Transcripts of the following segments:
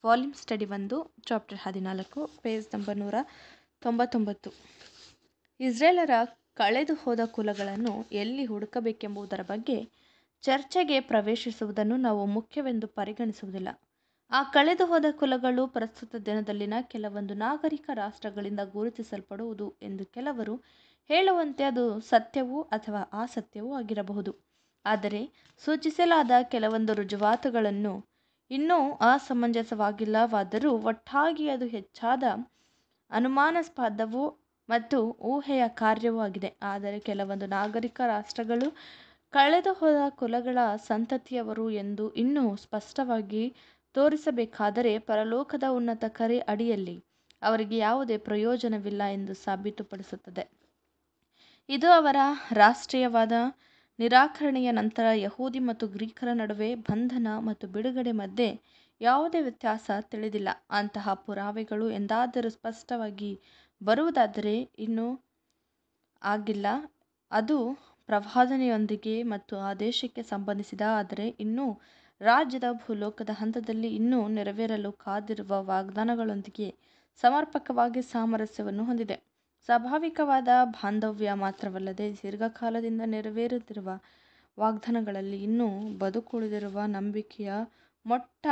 volume study ಒಂದು chapter ಹದಿನಾಲ್ಕು page number ನೂರ ತೊಂಬತ್ತೊಂಬತ್ತು ಇಸ್ರೇಲರ ಕಳೆದು ಹೋದ ಕುಲಗಳನ್ನು ಎಲ್ಲಿ ಹುಡುಕಬೇಕೆಂಬುದರ ಬಗ್ಗೆ ಚರ್ಚೆಗೆ ಪ್ರವೇಶಿಸುವುದನ್ನು ನಾವು ಮುಖ್ಯವೆಂದು ಪರಿಗಣಿಸುವುದಿಲ್ಲ ಆ ಕಳೆದು ಹೋದ ಕುಲಗಳು ಪ್ರಸ್ತುತ ದಿನದಲ್ಲಿನ ಕೆಲವೊಂದು ನಾಗರಿಕ ರಾಷ್ಟ್ರಗಳಿಂದ ಗುರುತಿಸಲ್ಪಡುವುದು ಎಂದು ಕೆಲವರು ಹೇಳುವಂತೆ ಅದು ಸತ್ಯವೂ ಅಥವಾ ಅಸತ್ಯವೂ ಆಗಿರಬಹುದು ಆದರೆ ಸೂಚಿಸಲಾದ ಕೆಲವೊಂದು ರುಜುವಾತುಗಳನ್ನು ಇನ್ನೂ ಅಸಮಂಜಸವಾಗಿಲ್ಲವಾದರೂ ಒಟ್ಟಾಗಿ ಅದು ಹೆಚ್ಚಾದ ಅನುಮಾನಾಸ್ಪದವೂ ಮತ್ತು ಊಹೆಯ ಕಾರ್ಯವೂ ಆಗಿದೆ ಆದರೆ ಕೆಲವೊಂದು ನಾಗರಿಕ ರಾಷ್ಟ್ರಗಳು ಕಳೆದು ಹೋದ ಕುಲಗಳ ಸಂತತಿಯವರು ಎಂದು ಇನ್ನೂ ಸ್ಪಷ್ಟವಾಗಿ ತೋರಿಸಬೇಕಾದರೆ ಪರಲೋಕದ ಉನ್ನತ ಕರೆ ಅಡಿಯಲ್ಲಿ ಅವರಿಗೆ ಯಾವುದೇ ಪ್ರಯೋಜನವಿಲ್ಲ ಎಂದು ಸಾಬೀತುಪಡಿಸುತ್ತದೆ ಇದು ಅವರ ರಾಷ್ಟ್ರೀಯವಾದ ನಿರಾಕರಣೆಯ ನಂತರ ಯಹೂದಿ ಮತ್ತು ಗ್ರೀಕರ ನಡುವೆ ಬಂಧನ ಮತ್ತು ಬಿಡುಗಡೆ ಮಧ್ಯೆ ಯಾವುದೇ ವ್ಯತ್ಯಾಸ ತಿಳಿದಿಲ್ಲ ಅಂತಹ ಪುರಾವೆಗಳು ಎಂದಾದರೂ ಸ್ಪಷ್ಟವಾಗಿ ಬರುವುದಾದರೆ ಇನ್ನೂ ಆಗಿಲ್ಲ ಅದು ಪ್ರವಾದನೆಯೊಂದಿಗೆ ಮತ್ತು ಆ ದೇಶಕ್ಕೆ ಸಂಬಂಧಿಸಿದ ಆದರೆ ಇನ್ನೂ ರಾಜ್ಯದ ಭೂಲೋಕದ ಹಂತದಲ್ಲಿ ಇನ್ನೂ ನೆರವೇರಲು ಕಾದಿರುವ ವಾಗ್ದಾನಗಳೊಂದಿಗೆ ಸಮರ್ಪಕವಾಗಿ ಸಾಮರಸ್ಯವನ್ನು ಹೊಂದಿದೆ ಸ್ವಾಭಾವಿಕವಾದ ಬಾಂಧವ್ಯ ಮಾತ್ರವಲ್ಲದೆ ದೀರ್ಘಕಾಲದಿಂದ ನೆರವೇರದಿರುವ ವಾಗ್ದಾನಗಳಲ್ಲಿ ಇನ್ನೂ ಬದುಕುಳಿದಿರುವ ನಂಬಿಕೆಯ ಮೊಟ್ಟ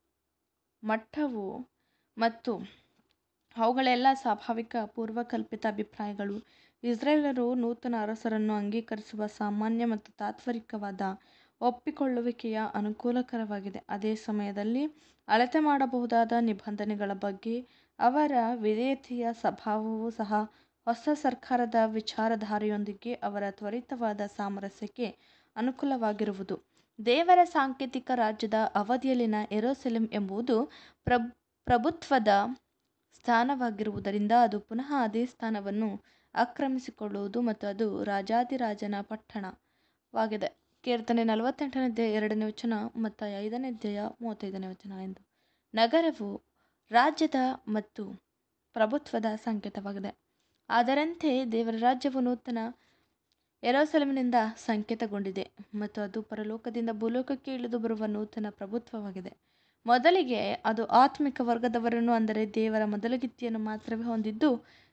ಮಟ್ಟವು ಮತ್ತು ಅವುಗಳೆಲ್ಲ ಸ್ವಾಭಾವಿಕ ಪೂರ್ವಕಲ್ಪಿತ ಅಭಿಪ್ರಾಯಗಳು ಇಸ್ರೇಲರು ನೂತನ ಅರಸರನ್ನು ಅಂಗೀಕರಿಸುವ ಸಾಮಾನ್ಯ ಮತ್ತು ತಾತ್ವಿಕವಾದ ಒಪ್ಪಿಕೊಳ್ಳುವಿಕೆಯ ಅನುಕೂಲಕರವಾಗಿದೆ ಅದೇ ಸಮಯದಲ್ಲಿ ಅಳತೆ ಮಾಡಬಹುದಾದ ನಿಬಂಧನೆಗಳ ಬಗ್ಗೆ ಅವರ ವಿಧೇಯತೆಯ ಸ್ವಭಾವವೂ ಸಹ ಹೊಸ ಸರ್ಕಾರದ ವಿಚಾರಧಾರೆಯೊಂದಿಗೆ ಅವರ ತ್ವರಿತವಾದ ಸಾಮರಸ್ಯಕ್ಕೆ ಅನುಕೂಲವಾಗಿರುವುದು ದೇವರ ಸಾಂಕೇತಿಕ ರಾಜ್ಯದ ಅವಧಿಯಲ್ಲಿನ ಯೆರೂಸಲೇಮ್ ಎಂಬುದು ಪ್ರಬ್ ಪ್ರಭುತ್ವದ ಸ್ಥಾನವಾಗಿರುವುದರಿಂದ ಅದು ಪುನಃ ಅದೇ ಸ್ಥಾನವನ್ನು ಆಕ್ರಮಿಸಿಕೊಳ್ಳುವುದು ಮತ್ತು ಅದು ರಾಜಾದಿರಾಜನ ಪಟ್ಟಣವಾಗಿದೆ ಕೀರ್ತನೆ ನಲವತ್ತೆಂಟನೇ ಅಧ್ಯಾಯ ಎರಡನೇ ವಚನ ಮತ್ತು ಐದನೇ ಅಧ್ಯಾಯ ಮೂವತ್ತೈದನೇ ವಚನ ಎಂದು ನಗರವು ರಾಜ್ಯದ ಮತ್ತು ಪ್ರಭುತ್ವದ ಸಂಕೇತವಾಗಿದೆ ಅದರಂತೆ ದೇವರ ರಾಜ್ಯವು ನೂತನ ಯೆರೂಸಲೇಮಿನಿಂದ ಸಂಕೇತಗೊಂಡಿದೆ ಮತ್ತು ಅದು ಪರಲೋಕದಿಂದ ಭೂಲೋಕಕ್ಕೆ ಇಳಿದು ಬರುವ ನೂತನ ಪ್ರಭುತ್ವವಾಗಿದೆ ಮೊದಲಿಗೆ ಅದು ಆತ್ಮಿಕ ವರ್ಗದವರನ್ನು ಅಂದರೆ ದೇವರ ಮೊದಲಗಿತ್ತಿಯನ್ನು ಮಾತ್ರವೇ ಹೊಂದಿದ್ದು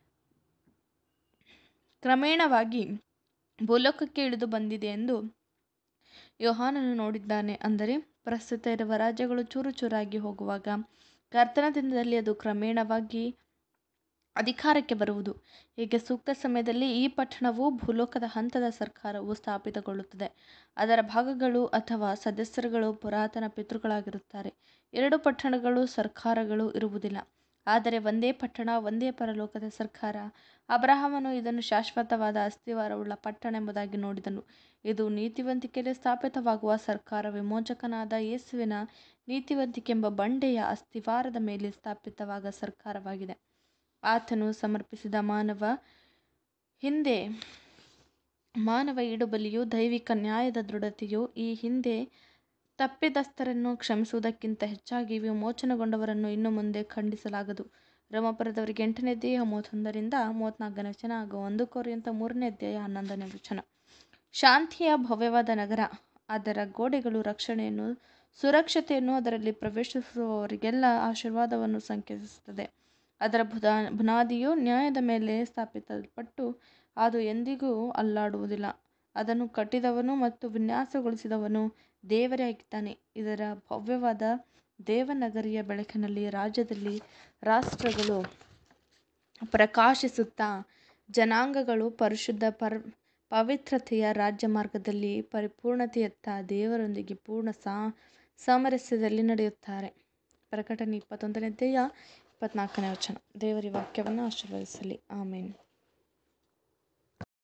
ಕ್ರಮೇಣವಾಗಿ ಭೂಲೋಕಕ್ಕೆ ಇಳಿದು ಬಂದಿದೆ ಎಂದು ಯೋಹಾನನು ನೋಡಿದ್ದಾನೆ ಅಂದರೆ ಪ್ರಸ್ತುತ ಇರುವ ರಾಜ್ಯಗಳು ಚೂರು ಚೂರಾಗಿ ಹೋಗುವಾಗ ಕರ್ತನ ದಿನದಲ್ಲಿ ಅದು ಕ್ರಮೇಣವಾಗಿ ಅಧಿಕಾರಕ್ಕೆ ಬರುವುದು ಹೀಗೆ ಸೂಕ್ತ ಸಮಯದಲ್ಲಿ ಈ ಪಟ್ಟಣವು ಭೂಲೋಕದ ಹಂತದ ಸರ್ಕಾರವು ಸ್ಥಾಪಿತಗೊಳ್ಳುತ್ತದೆ ಅದರ ಭಾಗಗಳು ಅಥವಾ ಸದಸ್ಯರುಗಳು ಪುರಾತನ ಪಿತೃಗಳಾಗಿರುತ್ತಾರೆ ಎರಡು ಪಟ್ಟಣಗಳು ಸರ್ಕಾರಗಳು ಇರುವುದಿಲ್ಲ ಆದರೆ ಒಂದೇ ಪಟ್ಟಣ ಒಂದೇ ಪರಲೋಕದ ಸರ್ಕಾರ ಅಬ್ರಹಾಮನು ಇದನ್ನು ಶಾಶ್ವತವಾದ ಅಸ್ತಿವಾರವುಳ್ಳ ಪಟ್ಟಣ ಎಂಬುದಾಗಿ ನೋಡಿದನು ಇದು ನೀತಿವಂತಿಕೆಯಲ್ಲಿ ಸ್ಥಾಪಿತವಾಗುವ ಸರ್ಕಾರ ವಿಮೋಚಕನಾದ ಯೇಸುವಿನ ನೀತಿವಂತಿಕೆ ಎಂಬ ಬಂಡೆಯ ಅಸ್ತಿವಾರದ ಮೇಲೆ ಸ್ಥಾಪಿತವಾದ ಸರ್ಕಾರವಾಗಿದೆ ಆತನು ಸಮರ್ಪಿಸಿದ ಮಾನವ ಹಿಂದೆ ಮಾನವ ಇಡುಬಲಿಯು ದೈವಿಕ ನ್ಯಾಯದ ದೃಢತೆಯು ಈ ಹಿಂದೆ ತಪ್ಪಿತಸ್ಥರನ್ನು ಕ್ಷಮಿಸುವುದಕ್ಕಿಂತ ಹೆಚ್ಚಾಗಿ ವಿಮೋಚನೆಗೊಂಡವರನ್ನು ಇನ್ನು ಮುಂದೆ ಖಂಡಿಸಲಾಗದು ರೋಮಪುರದವರಿಗೆ ಎಂಟನೇ ಅಧ್ಯಾಯ ಮೂವತ್ತೊಂದರಿಂದ ಮೂವತ್ತ್ನಾಲ್ಕನೇ ವಚನ ಹಾಗೂ ಒಂದು ಕೊರಿಯಂತ ಮೂರನೇ ಅಧ್ಯಾಯ ಹನ್ನೊಂದನೇ ವಚನ ಶಾಂತಿಯ ಭವ್ಯವಾದ ನಗರ ಅದರ ಗೋಡೆಗಳು ರಕ್ಷಣೆಯನ್ನು ಸುರಕ್ಷತೆಯನ್ನು ಅದರಲ್ಲಿ ಪ್ರವೇಶಿಸುವವರಿಗೆಲ್ಲ ಆಶೀರ್ವಾದವನ್ನು ಸಂಕೇತಿಸುತ್ತದೆ ಅದರ ಬುಧಾ ಬುನಾದಿಯು ನ್ಯಾಯದ ಮೇಲೆ ಸ್ಥಾಪಿಸಲ್ಪಟ್ಟು ಅದು ಎಂದಿಗೂ ಅಲ್ಲಾಡುವುದಿಲ್ಲ ಅದನ್ನು ಕಟ್ಟಿದವನು ಮತ್ತು ವಿನ್ಯಾಸಗೊಳಿಸಿದವನು ದೇವರೇ ಆಗಿದ್ದಾನೆ ಇದರ ಭವ್ಯವಾದ ದೇವನಗರಿಯ ಬೆಳಕಿನಲ್ಲಿ ರಾಜ್ಯದಲ್ಲಿ ರಾಷ್ಟ್ರಗಳು ಪ್ರಕಾಶಿಸುತ್ತಾ ಜನಾಂಗಗಳು ಪರಿಶುದ್ಧ ಪರ್ ಪವಿತ್ರತೆಯ ರಾಜ್ಯ ಮಾರ್ಗದಲ್ಲಿ ಪರಿಪೂರ್ಣತೆಯತ್ತ ದೇವರೊಂದಿಗೆ ಪೂರ್ಣ ಸಾ ಸಾಮರಸ್ಯದಲ್ಲಿ ನಡೆಯುತ್ತಾರೆ ಪ್ರಕಟಣೆ ಇಪ್ಪತ್ತೊಂದನೇ ಅಧ್ಯಾಯ ಇಪ್ಪತ್ನಾಲ್ಕನೇ ವಚನ ದೇವರ ವಾಕ್ಯವನ್ನು ಆಶೀರ್ವದಿಸಲಿ ಆಮೇನ್